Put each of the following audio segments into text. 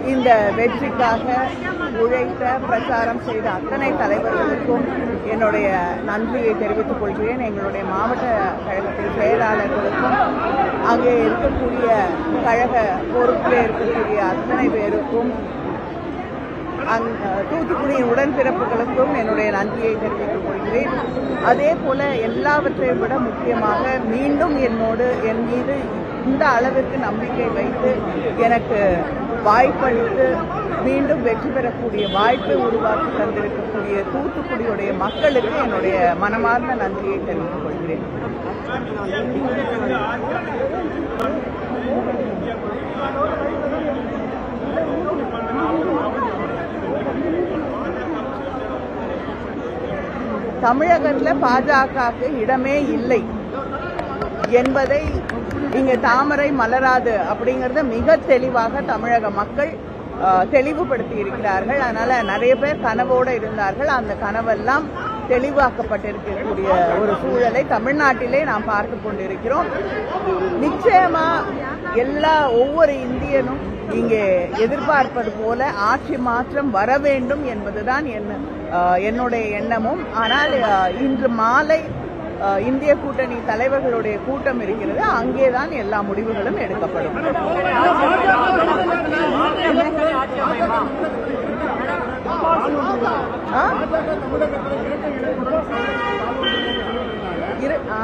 இந்த வெற்றிக்காக உழைத்த பிரச்சாரம் செய்த அத்தனை தலைவர்களுக்கும் என்னுடைய நன்றியை தெரிவித்துக் கொள்கிறேன் எங்களுடைய மாவட்ட கழகத்தின் செயலாளர்களுக்கும் அங்கே இருக்கக்கூடிய கழக பொறுப்பில் இருக்கக்கூடிய அத்தனை பேருக்கும் அங் தூத்துக்குடியின் உடன்பிறப்புகளுக்கும் என்னுடைய நன்றியை தெரிவித்துக் கொள்கிறேன் அதே போல எல்லாவற்றையும் விட முக்கியமாக மீண்டும் என்னோடு என் மீது இந்த அளவிற்கு நம்பிக்கை வைத்து எனக்கு வாய்ப்பளித்து மீண்டும் வெற்றி பெறக்கூடிய வாய்ப்பை உருவாக்கி தந்திருக்கக்கூடிய தூத்துக்குடியுடைய மக்களுக்கு என்னுடைய மனமார்ந்த நன்றியை தெரிவித்துக் கொள்கிறேன் தமிழகத்தில் பாஜகவுக்கு இடமே இல்லை என்பதை இங்க தாமரை மலராது அப்படிங்கறத மிக தெளிவாக தமிழக மக்கள் அஹ், தெளிவுபடுத்தி இருக்கிறார்கள் அதனால நிறைய பேர் கனவோடு இருந்தார்கள் அந்த கனவெல்லாம் தெளிவாக்கப்பட்டிருக்கக்கூடிய ஒரு சூழலை தமிழ்நாட்டிலே நாம் பார்த்து கொண்டிருக்கிறோம் நிச்சயமா எல்லா ஒவ்வொரு இந்தியனும் இங்கே எதிர்பார்ப்பது போல ஆட்சி மாற்றம் வர வேண்டும் என்பதுதான் என்ன அஹ், என்னுடைய எண்ணமும் ஆனால் அஹ், இன்று மாலை அஹ், இந்திய கூட்டணி தலைவர்களுடைய கூட்டம் இருக்கிறது அங்கேதான் எல்லா முடிவுகளும் எடுக்கப்படும் ஆ? இரு ஆ.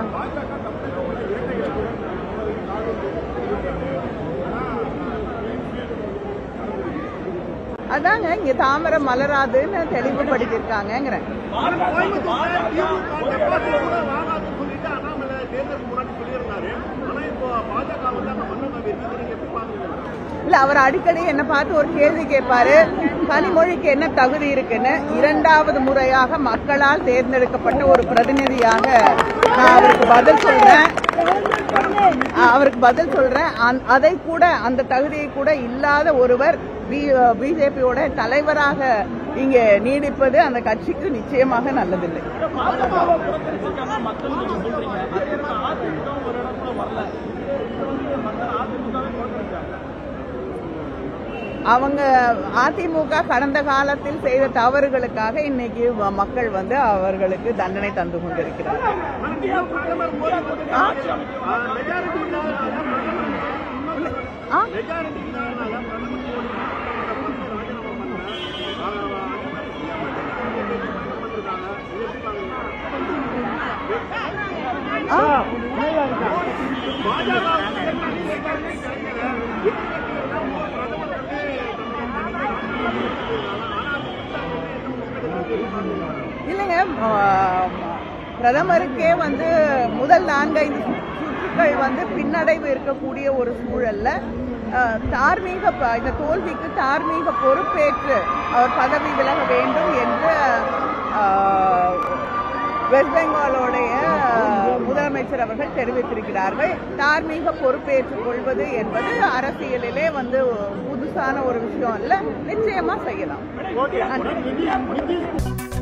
அதாங்க இங்க தாமரை மலராதுன்னு தெளிவுபடுத்திருக்காங்கிறேன் இல்ல அவர் அடிக்கடி என்ன பார்த்து ஒரு கேள்வி கேட்பாரு கனிமொழிக்கு என்ன தகுதி இருக்குன்னு இரண்டாவது முறையாக மக்களால் தேர்ந்தெடுக்கப்பட்ட ஒரு பிரதிநிதியாக நான் அவருக்கு பதில் சொல்றேன் அஹ் அவருக்கு பதில் சொல்றேன் அந்த- அதை கூட அந்த தகுதியை கூட இல்லாத ஒருவர் பிஜேபியோட தலைவராக இங்க நீடிப்பது அந்த கட்சிக்கு நிச்சயமாக நல்லதில்லை அவங்க அதிமுக கடந்த காலத்தில் செய்த தவறுகளுக்காக இன்னைக்கு வ- மக்கள் வந்து அவர்களுக்கு தண்டனை தந்து கொண்டிருக்கிறார் ஆ? ஆ? இல்லைங்க ஆ, பிரதமருக்கே வந்து முதல் நான்கைந்து சுற்றுக்கள் வந்து பின்னடைவு இருக்கக்கூடிய ஒரு சூழல்ல ஆ, தார்மீக ப- இந்த தோல்விக்கு தார்மீக பொறுப்பேற்று அவர் பதவி விலக வேண்டும் என்று ஆ, வெஸ்ட் பெங்காலோடைய முதலமைச்சர் அவர்கள் தெரிவித்திருக்கிறார்கள் தார்மீக பொறுப்பேற்றுக் கொள்வது என்பது அரசியலிலே வந்து புதுசான ஒரு விஷயம் அல்ல நிச்சயமா செய்யலாம் நன்றி